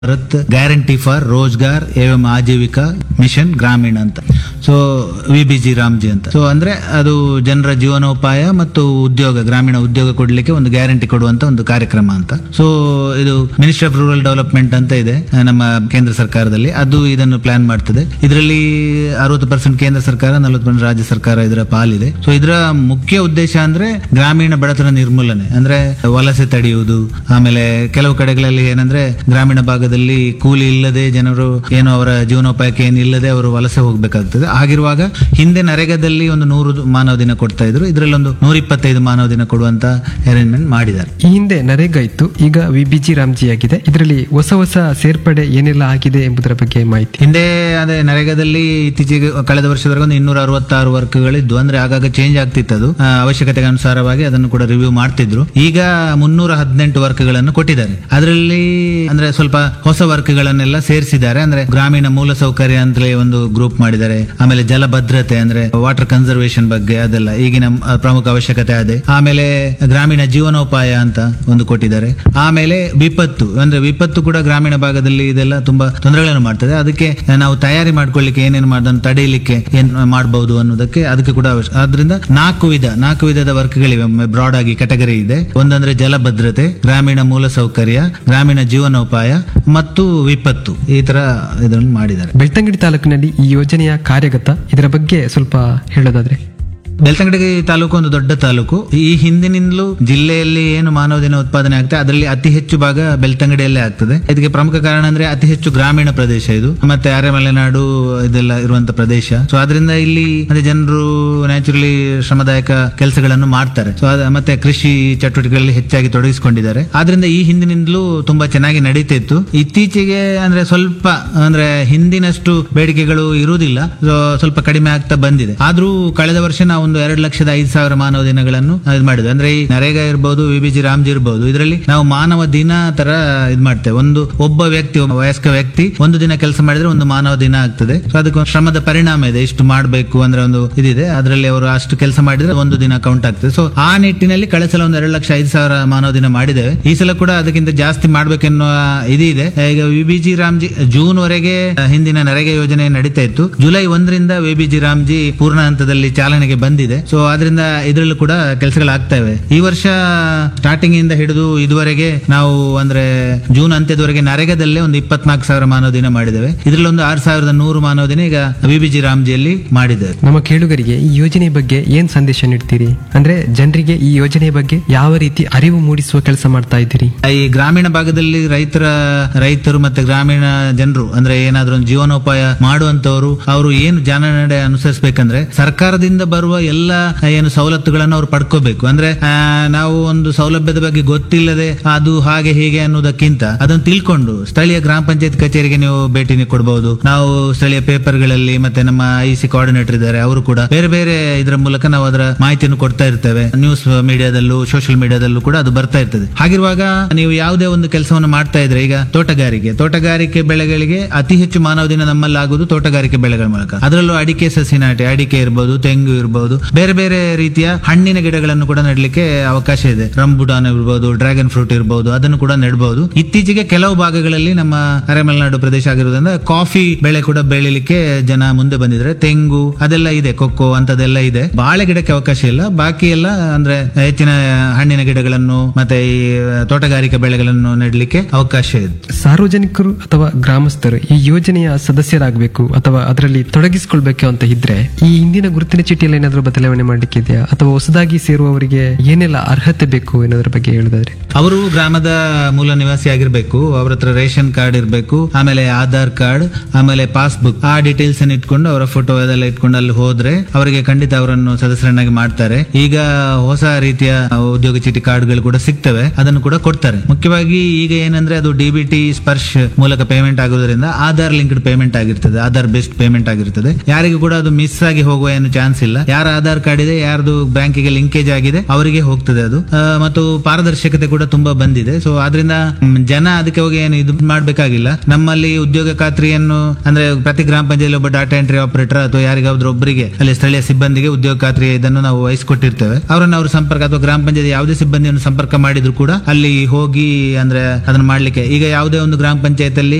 Bharat guarantee for Rozgar ಏವಂ Aajeevika mission ಗ್ರಾಮೀಣ ಅಂತ so V B G Ramji ಅಂತ ಸೊ ಅಂದ್ರೆ ಅದು ಜನರ ಜೀವನೋಪಾಯ ಮತ್ತು ಉದ್ಯೋಗ ಗ್ರಾಮೀಣ ಉದ್ಯೋಗ ಕೊಡ್ಲಿಕ್ಕೆ ಒಂದು ಗ್ಯಾರಂಟಿ ಕೊಡುವಂತ ಒಂದು ಕಾರ್ಯಕ್ರಮ ಅಂತ ಸೊ ಇದು ಮಿನಿಸ್ಟ್ರಿ ಆಫ್ ರೂರಲ್ ಡೆವಲಪ್ಮೆಂಟ್ ಅಂತ ಇದೆ ಆ, ನಮ್ಮ ಕೇಂದ್ರ ಸರ್ಕಾರದಲ್ಲಿ ಅದು ಇದನ್ನು ಪ್ಲಾನ್ ಮಾಡ್ತದೆ ಇದರಲ್ಲಿ ಅರವತ್ತು ಪರ್ಸೆಂಟ್ ಕೇಂದ್ರ ಸರ್ಕಾರ ನಲವತ್ತು ಪರ್ಸೆಂಟ್ ರಾಜ್ಯ ಸರ್ಕಾರ ಇದರ ಪಾಲಿದೆ ಸೊ ಇದರ ಮುಖ್ಯ ಉದ್ದೇಶ ಅಂದ್ರೆ ಗ್ರಾಮೀಣ ಬಡತನ ನಿರ್ಮೂಲನೆ ಅಂದ್ರೆ ವಲಸೆ ತಡೆಯುವುದು ಆಮೇಲೆ ಕೆಲವು ಕಡೆಗಳಲ್ಲಿ ಏನಂದ್ರೆ ಗ್ರಾಮೀಣ ಭಾಗದಲ್ಲಿ ಕೂಲಿ ಇಲ್ಲದೆ ಜನರು ಏನು ಅವರ ಜೀವನೋಪಾಯಕ್ಕೆ ಏನು ಇಲ್ಲದೆ ಅವರು ವಲಸೆ ಹೋಗ್ಬೇಕಾಗ್ತದೆ ಆಗಿರುವಾಗ ಹಿಂದೆ ನರೇಗಾದಲ್ಲಿ ಒಂದು ನೂರು ಮಾನವ ದಿನ ಕೊಡ್ತಾ ಇದ್ರು ಇದರಲ್ಲಿ ಒಂದು ನೂರ ಇಪ್ಪತ್ತೈದು ಮಾನವ ದಿನ ಕೊಡುವಂತ ಅರೇಂಜ್ಮೆಂಟ್ ಮಾಡಿದ್ದಾರೆ ಈ ಹಿಂದೆ ನರೇಗಾ ಇತ್ತು ಈಗ ವಿಬಿಜಿ ರಾಮ್ಜಿ ಆಗಿದೆ ಇದರಲ್ಲಿ ಹೊಸ ಹೊಸ ಸೇರ್ಪಡೆ ಏನೆಲ್ಲ ಆಗಿದೆ ಎಂಬುದರ ಬಗ್ಗೆ ಮಾಹಿತಿ ಹಿಂದೆ ಅದೇ ನರೇಗಾದಲ್ಲಿ ಇತ್ತೀಚೆಗೆ ಕಳೆದ ವರ್ಷದವರೆಗೆ ಒಂದು ಇನ್ನೂರ ಅರವತ್ತಾರು ವರ್ಕ್ಗಳಿದ್ದು ಅಂದ್ರೆ ಆಗಾಗ ಚೇಂಜ್ ಆಗ್ತಿತ್ತು ಅದು ಆ, ಅವಶ್ಯಕತೆಗೆ ಅನುಸಾರವಾಗಿ ಅದನ್ನು ಕೂಡ ರಿವ್ಯೂ ಮಾಡ್ತಿದ್ರು ಈಗ ಮುನ್ನೂರ ಹದಿನೆಂಟು ವರ್ಕ್ಗಳನ್ನು ಕೊಟ್ಟಿದ್ದಾರೆ ಅದರಲ್ಲಿ ಅಂದ್ರೆ ಸ್ವಲ್ಪ ಹೊಸ ವರ್ಕ್ಗಳನ್ನೆಲ್ಲ ಸೇರಿಸಿದ್ದಾರೆ ಅಂದ್ರೆ ಗ್ರಾಮೀಣ ಮೂಲ ಸೌಕರ್ಯ ಅಂತಲೇ ಒಂದು ಗ್ರೂಪ್ ಮಾಡಿದ್ದಾರೆ ಆಮೇಲೆ ಜಲ ಭದ್ರತೆ ಅಂದ್ರೆ ವಾಟರ್ ಕನ್ಸರ್ವೇಷನ್ ಬಗ್ಗೆ ಅದೆಲ್ಲ ಈಗಿನ ಆ, ಪ್ರಮುಖ ಅವಶ್ಯಕತೆ ಅದೇ ಆಮೇಲೆ ಗ್ರಾಮೀಣ ಜೀವನೋಪಾಯ ಅಂತ ಒಂದು ಕೊಟ್ಟಿದ್ದಾರೆ ಆಮೇಲೆ ವಿಪತ್ತು ಅಂದ್ರೆ ವಿಪತ್ತು ಕೂಡ ಗ್ರಾಮೀಣ ಭಾಗದಲ್ಲಿ ಇದೆಲ್ಲ ತುಂಬಾ ತೊಂದರೆಗಳನ್ನು ಮಾಡ್ತದೆ ಅದಕ್ಕೆ ನಾವು ತಯಾರಿ ಮಾಡ್ಕೊಳ್ಳಿಕ್ಕೆ ಏನೇನು ಮಾಡೋದನ್ನು ತಡೆಯಲಿಕ್ಕೆ ಏನ್ ಮಾಡಬಹುದು ಅನ್ನೋದಕ್ಕೆ ಅದಕ್ಕೆ ಕೂಡ ಅವಶ್ಯ ಆದ್ರಿಂದ ನಾಲ್ಕು ವಿಧ ನಾಲ್ಕು ವಿಧದ ವರ್ಕ್ಗಳಿವೆ ಬ್ರಾಡ್ ಆಗಿ ಕೆಟಗರಿ ಇದೆ ಒಂದಂದ್ರೆ ಜಲ ಭದ್ರತೆ ಗ್ರಾಮೀಣ ಮೂಲ ಸೌಕರ್ಯ ಗ್ರಾಮೀಣ ಜೀವನೋಪಾಯ ಮತ್ತು ವಿಪತ್ತು ಈ ತರ ಇದನ್ನು ಮಾಡಿದ್ದಾರೆ ಬೆಳ್ತಂಗಡಿ ತಾಲೂಕಿನಲ್ಲಿ ಈ ಯೋಜನೆಯ ಕಾರ್ಯಗತ ಇದರ ಬಗ್ಗೆ ಸ್ವಲ್ಪ ಹೇಳೋದಾದ್ರೆ ಬೆಳ್ತಂಗಡಿ ತಾಲೂಕು ಒಂದು ದೊಡ್ಡ ತಾಲೂಕು ಈ ಹಿಂದಿನಿಂದಲೂ ಜಿಲ್ಲೆಯಲ್ಲಿ ಏನು ಮಾನವ ದಿನ ಉತ್ಪಾದನೆ ಆಗ್ತದೆ ಅದರಲ್ಲಿ ಅತಿ ಹೆಚ್ಚು ಭಾಗ ಬೆಳ್ತಂಗಡಿಯಲ್ಲೇ ಆಗ್ತದೆ ಇದಕ್ಕೆ ಪ್ರಮುಖ ಕಾರಣ ಅಂದ್ರೆ ಅತಿ ಹೆಚ್ಚು ಗ್ರಾಮೀಣ ಪ್ರದೇಶ ಇದು ಮತ್ತೆ ಅರೆಮಲೆನಾಡು ಇದೆಲ್ಲ ಇರುವಂತ ಪ್ರದೇಶ ಸೊ ಅದರಿಂದ ಇಲ್ಲಿ ಮತ್ತೆ ಜನರು ನ್ಯಾಚುರಲಿ ಶ್ರಮದಾಯಕ ಕೆಲಸಗಳನ್ನು ಮಾಡ್ತಾರೆ ಸೊ ಮತ್ತೆ ಕೃಷಿ ಚಟುವಟಿಕೆಗಳಲ್ಲಿ ಹೆಚ್ಚಾಗಿ ತೊಡಗಿಸಿಕೊಂಡಿದ್ದಾರೆ ಆದ್ರಿಂದ ಈ ಹಿಂದಿನಿಂದಲೂ ತುಂಬಾ ಚೆನ್ನಾಗಿ ನಡೀತಾ ಇತ್ತು ಇತ್ತೀಚೆಗೆ ಅಂದ್ರೆ ಸ್ವಲ್ಪ ಅಂದ್ರೆ ಹಿಂದಿನಷ್ಟು ಬೇಡಿಕೆಗಳು ಇರುವುದಿಲ್ಲ ಸೊ ಸ್ವಲ್ಪ ಕಡಿಮೆ ಆಗ್ತಾ ಬಂದಿದೆ ಆದ್ರೂ ಕಳೆದ ವರ್ಷ ನಾವು ಒಂದು ಎರಡು ಲಕ್ಷದ ಐದು ಸಾವಿರ ಮಾನವ ದಿನಗಳನ್ನು ಇದು ಮಾಡಿದ್ವಿ ಅಂದ್ರೆ ಈ ನರೇಗಾ ಇರ್ಬೋದು ವಿಬಿಜಿ ರಾಮ್ಜಿ ಇರ್ಬೋದು ಇದರಲ್ಲಿ ನಾವು ಮಾನವ ದಿನ ತರ ಇದು ಮಾಡ್ತೇವೆ ಒಂದು ಒಬ್ಬ ವ್ಯಕ್ತಿ ಒಬ್ಬ ವಯಸ್ಕ ವ್ಯಕ್ತಿ ಒಂದು ದಿನ ಕೆಲಸ ಮಾಡಿದ್ರೆ ಒಂದು ಮಾನವ ದಿನ ಆಗ್ತದೆ ಸೊ ಅದಕ್ಕೆ ಒಂದು ಶ್ರಮದ ಪರಿಣಾಮ ಇದೆ ಇಷ್ಟು ಮಾಡಬೇಕು ಅಂದ್ರೆ ಒಂದು ಇದಿದೆ ಅದರಲ್ಲಿ ಅವರು ಅಷ್ಟು ಕೆಲಸ ಮಾಡಿದ್ರೆ ಒಂದು ದಿನ ಕೌಂಟ್ ಆಗ್ತದೆ ಸೊ ಆ ನಿಟ್ಟಿನಲ್ಲಿ ಕಳೆದ ಸಲ ಒಂದು ಎರಡು ಲಕ್ಷ ಐದು ಸಾವಿರ ಮಾನವ ದಿನ ಮಾಡಿದ್ದೇವೆ ಈ ಸಲ ಕೂಡ ಅದಕ್ಕಿಂತ ಜಾಸ್ತಿ ಮಾಡ್ಬೇಕೆನ್ನುವ ಇದಿದೆ ಈಗ ವಿಬಿಜಿ ರಾಮ್ಜಿ ಜೂನ್ ವರೆಗೆ ಹಿಂದಿನ ನರೇಗಾ ಯೋಜನೆ ನಡೀತಾ ಇತ್ತು ಜುಲೈ ಒಂದರಿಂದ ವಿಬಿಜಿ ರಾಮ್ಜಿ ಪೂರ್ಣ ಹಂತದಲ್ಲಿ ಚಾಲನೆಗೆ ಬಂದಿದೆ ಸೊ ಅದರಿಂದ ಇದರಲ್ಲೂ ಕೂಡ ಕೆಲಸಗಳಾಗ್ತಾ ಇವೆ ಈ ವರ್ಷ ಸ್ಟಾರ್ಟಿಂಗ್ ಇಂದ ಹಿಡಿದು ಇದುವರೆಗೆ ನಾವು ಅಂದ್ರೆ ಜೂನ್ ಅಂತ್ಯದವರೆಗೆ ನರೇಗಾದಲ್ಲೇ ಒಂದು ಇಪ್ಪತ್ನಾಲ್ಕು ಸಾವಿರ ಮಾನವ ದಿನ ಮಾಡಿದ್ದೇವೆ ಇದರಲ್ಲಿ ಒಂದು ಆರು ಸಾವಿರದ ನೂರು ಮಾನವ ದಿನ ಈಗ ವಿಬಿಜಿ ರಾಮ್ಜಿಯಲ್ಲಿ ಮಾಡಿದ್ದೇವೆ ನಮ್ಮ ಕೇಳುಗರಿಗೆ ಈ ಯೋಜನೆ ಬಗ್ಗೆ ಏನ್ ಸಂದೇಶ ನೀಡ್ತೀರಿ ಅಂದ್ರೆ ಜನರಿಗೆ ಈ ಯೋಜನೆ ಬಗ್ಗೆ ಯಾವ ರೀತಿ ಅರಿವು ಮೂಡಿಸುವ ಕೆಲಸ ಮಾಡ್ತಾ ಇದ್ದೀರಿ ಈ ಗ್ರಾಮೀಣ ಭಾಗದಲ್ಲಿ ರೈತರ ರೈತರು ಮತ್ತೆ ಗ್ರಾಮೀಣ ಜನರು ಅಂದ್ರೆ ಏನಾದ್ರೂ ಒಂದು ಜೀವನೋಪಾಯ ಮಾಡುವಂತವರು ಅವರು ಏನು ಜಾನನಡೆ ಅನುಸರಿಸಬೇಕಂದ್ರೆ ಸರ್ಕಾರದಿಂದ ಬರುವ ಎಲ್ಲ ಏನು ಸವಲತ್ತುಗಳನ್ನು ಅವ್ರು ಪಡ್ಕೋಬೇಕು ಅಂದ್ರೆ ಆ, ನಾವು ಒಂದು ಸೌಲಭ್ಯದ ಬಗ್ಗೆ ಗೊತ್ತಿಲ್ಲದೆ ಅದು ಹಾಗೆ ಹೀಗೆ ಅನ್ನೋದಕ್ಕಿಂತ ಅದನ್ನು ತಿಳ್ಕೊಂಡು ಸ್ಥಳೀಯ ಗ್ರಾಮ ಪಂಚಾಯತ್ ಕಚೇರಿಗೆ ನೀವು ಭೇಟಿ ನೀ- ಕೊಡ್ಬಹುದು ನಾವು ಸ್ಥಳೀಯ ಪೇಪರ್ಗಳಲ್ಲಿ ಮತ್ತೆ ನಮ್ಮ ಐ ಸಿ ಕೋಆರ್ಡಿನೇಟರ್ ಇದ್ದಾರೆ ಅವರು ಕೂಡ ಬೇರೆ ಬೇರೆ ಇದರ ಮೂಲಕ ನಾವು ಅದರ ಮಾಹಿತಿಯನ್ನು ಕೊಡ್ತಾ ಇರ್ತೇವೆ ನ್ಯೂಸ್ ಮೀಡಿಯಾದಲ್ಲೂ ಸೋಷಿಯಲ್ ಮೀಡಿಯಾದಲ್ಲೂ ಕೂಡ ಅದು ಬರ್ತಾ ಇರ್ತದೆ ಹಾಗಿರುವಾಗ ನೀವು ಯಾವುದೇ ಒಂದು ಕೆಲಸವನ್ನು ಮಾಡ್ತಾ ಇದ್ರೆ ಈಗ ತೋಟಗಾರಿಕೆ ತೋಟಗಾರಿಕೆ ಬೆಳೆಗಳಿಗೆ ಅತಿ ಹೆಚ್ಚು ಮಾನವ ದಿನ ನಮ್ಮಲ್ಲಿ ಆಗುವುದು ತೋಟಗಾರಿಕೆ ಬೆಳೆಗಳ ಮೂಲಕ ಅದರಲ್ಲೂ ಅಡಿಕೆ ಸಸಿ ನಾಟಿ ಅಡಿಕೆ ಇರ್ಬೋದು ತೆಂಗು ಇರ್ಬೋದು ಬೇರೆ ಬೇರೆ ರೀತಿಯ ಹಣ್ಣಿನ ಗಿಡಗಳನ್ನು ಕೂಡ ನೆಡಲಿಕ್ಕೆ ಅವಕಾಶ ಇದೆ ರಂಬುಟಾನ್ ಇರ್ಬೋದು ಡ್ರ್ಯಾಗನ್ ಫ್ರೂಟ್ ಇರ್ಬೋದು ಅದನ್ನು ಕೂಡ ನೆಡಬಹುದು ಇತ್ತೀಚೆಗೆ ಕೆಲವು ಭಾಗಗಳಲ್ಲಿ ನಮ್ಮ ಅರೆಮಲೆನಾಡು ಪ್ರದೇಶ ಆಗಿರೋದ್ರಿಂದ ಕಾಫಿ ಬೆಳೆ ಕೂಡ ಬೆಳಿಲಿಕ್ಕೆ ಜನ ಮುಂದೆ ಬಂದಿದ್ರೆ ತೆಂಗು ಅದೆಲ್ಲ ಇದೆ ಕೊಕ್ಕೋ ಅಂತದೆಲ್ಲ ಇದೆ ಬಾಳೆ ಗಿಡಕ್ಕೆ ಅವಕಾಶ ಇಲ್ಲ ಬಾಕಿ ಎಲ್ಲ ಅಂದ್ರೆ ಹೆಚ್ಚಿನ ಹಣ್ಣಿನ ಗಿಡಗಳನ್ನು ಮತ್ತೆ ಈ ತೋಟಗಾರಿಕೆ ಬೆಳೆಗಳನ್ನು ನೆಡಲಿಕ್ಕೆ ಅವಕಾಶ ಇದೆ ಸಾರ್ವಜನಿಕರು ಅಥವಾ ಗ್ರಾಮಸ್ಥರು ಈ ಯೋಜನೆಯ ಸದಸ್ಯರಾಗಬೇಕು ಅಥವಾ ಅದರಲ್ಲಿ ತೊಡಗಿಸಿಕೊಳ್ಬೇಕು ಅಂತ ಇದ್ರೆ ಈ ಹಿಂದಿನ ಗುರುತಿನ ಚೀಟಿಯಲ್ಲಿ ಏನಾದರೂ ಬದಲಾವಣೆ ಮಾಡ್ಲಿಕ್ಕಿದೆಯಾ ಅಥವಾ ಹೊಸದಾಗಿ ಸೇರುವವರಿಗೆ ಏನೆಲ್ಲ ಅರ್ಹತೆ ಬೇಕು ಅನ್ನೋದ್ರ ಬಗ್ಗೆ ಹೇಳೋದಾದ್ರೆ ಅವರು ಗ್ರಾಮದ ಮೂಲ ನಿವಾಸಿ ಆಗಿರ್ಬೇಕು ಅವ್ರ ಹತ್ರ ರೇಷನ್ ಕಾರ್ಡ್ ಇರಬೇಕು ಆಮೇಲೆ ಆಧಾರ್ ಕಾರ್ಡ್ ಆಮೇಲೆ ಪಾಸ್ಬುಕ್ ಆ ಡೀಟೇಲ್ಸ್ ಅನ್ನು ಇಟ್ಕೊಂಡು ಅವರ ಫೋಟೋ ಅದೆಲ್ಲ ಇಟ್ಕೊಂಡು ಅಲ್ಲಿ ಹೋದ್ರೆ ಅವರಿಗೆ ಖಂಡಿತ ಅವರನ್ನು ಸದಸ್ಯರನ್ನಾಗಿ ಮಾಡ್ತಾರೆ ಈಗ ಹೊಸ ರೀತಿಯ ಉದ್ಯೋಗ ಚೀಟಿ ಕಾರ್ಡ್ಗಳು ಕೂಡ ಸಿಗ್ತವೆ ಅದನ್ನು ಕೂಡ ಕೊಡ್ತಾರೆ ಮುಖ್ಯವಾಗಿ ಈಗ ಏನಂದ್ರೆ ಅದು ಡಿಬಿಟಿ ಸ್ಪರ್ಶ್ ಮೂಲಕ ಪೇಮೆಂಟ್ ಆಗೋದ್ರಿಂದ ಆಧಾರ್ ಲಿಂಕ್ಡ್ ಪೇಮೆಂಟ್ ಆಗಿರ್ತದೆ ಆಧಾರ್ ಬೇಸ್ಡ್ ಪೇಮೆಂಟ್ ಆಗಿರ್ತದೆ ಯಾರಿಗೂ ಕೂಡ ಅದು ಮಿಸ್ ಆಗಿ ಹೋಗುವ ಏನು ಚಾನ್ಸ್ ಇಲ್ಲ ಯಾರ ಆಧಾರ್ ಕಾರ್ಡ್ ಇದೆ ಯಾರ್ದು ಬ್ಯಾಂಕಿಗೆ ಲಿಂಕೇಜ್ ಆಗಿದೆ ಅವರಿಗೆ ಹೋಗ್ತದೆ ಅದು ಆ, ಮತ್ತು ಪಾರದರ್ಶಕತೆ ಕೂಡ ತುಂಬಾ ಬಂದಿದೆ ಸೊ ಆದ್ರಿಂದ ಮ್, ಜನ ಅದಕ್ಕೆ ಹೋಗಿ ಏನು ಇದು ಮಾಡ್ಬೇಕಾಗಿಲ್ಲ ನಮ್ಮಲ್ಲಿ ಉದ್ಯೋಗ ಖಾತ್ರಿಯನ್ನು ಅಂದ್ರೆ ಪ್ರತಿ ಗ್ರಾಮ ಪಂಚಾಯತ್ ಒಬ್ಬ ಡಾಟಾ ಎಂಟ್ರಿ ಆಪರೇಟರ್ ಅಥವಾ ಯಾರಿಗಾದ್ರೂ ಒಬ್ಬರಿಗೆ ಅಲ್ಲಿ ಸ್ಥಳೀಯ ಸಿಬ್ಬಂದಿಗೆ ಉದ್ಯೋಗ ಖಾತ್ರಿ ಇದನ್ನು ನಾವು ವಹಿಸಿಕೊಟ್ಟಿರ್ತೇವೆ ಅವರನ್ನ ಅವರು ಸಂಪರ್ಕ ಅಥವಾ ಗ್ರಾಮ ಪಂಚಾಯತ್ ಯಾವುದೇ ಸಿಬ್ಬಂದಿಯನ್ನು ಸಂಪರ್ಕ ಮಾಡಿದ್ರು ಕೂಡ ಅಲ್ಲಿ ಹೋಗಿ ಅಂದ್ರೆ ಅದನ್ನ ಮಾಡ್ಲಿಕ್ಕೆ ಈಗ ಯಾವುದೇ ಒಂದು ಗ್ರಾಮ ಪಂಚಾಯತ್ ಅಲ್ಲಿ